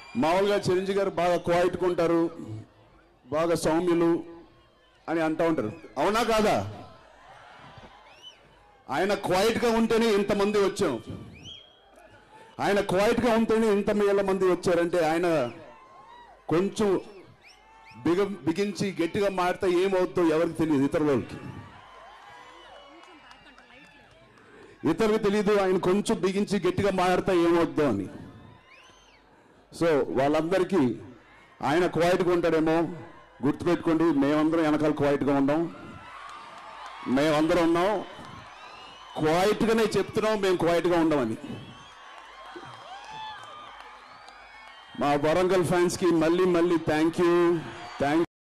మామూలుగా చిరంజీవి గారు బాగా క్వాయిట్గా ఉంటారు బాగా సౌమ్యులు అని అంటూ ఉంటారు అవునా కాదా ఆయన క్వైట్గా ఉంటేనే ఇంతమంది వచ్చాం ఆయన క్వైట్గా ఉంటేనే ఇంత వేల మంది వచ్చారంటే ఆయన కొంచెం బిగ బిగించి గట్టిగా మాడితే ఏమవుతుందో ఎవరికి తెలియదు ఇతరులకి ఇతరులకు తెలియదు ఆయన కొంచెం బిగించి గట్టిగా మాడితే ఏమవుద్దో అని సో వాళ్ళందరికీ ఆయన క్వైట్గా ఉంటాడేమో గుర్తుపెట్టుకోండి మేమందరం వెనకాల క్వైట్గా ఉన్నాం మేమందరం ఉన్నాం క్వైట్గానే చెప్తున్నాం మేము క్వైట్గా ఉండమని మా వరంగల్ ఫ్యాన్స్కి మళ్ళీ మళ్ళీ థ్యాంక్ యూ థ్యాంక్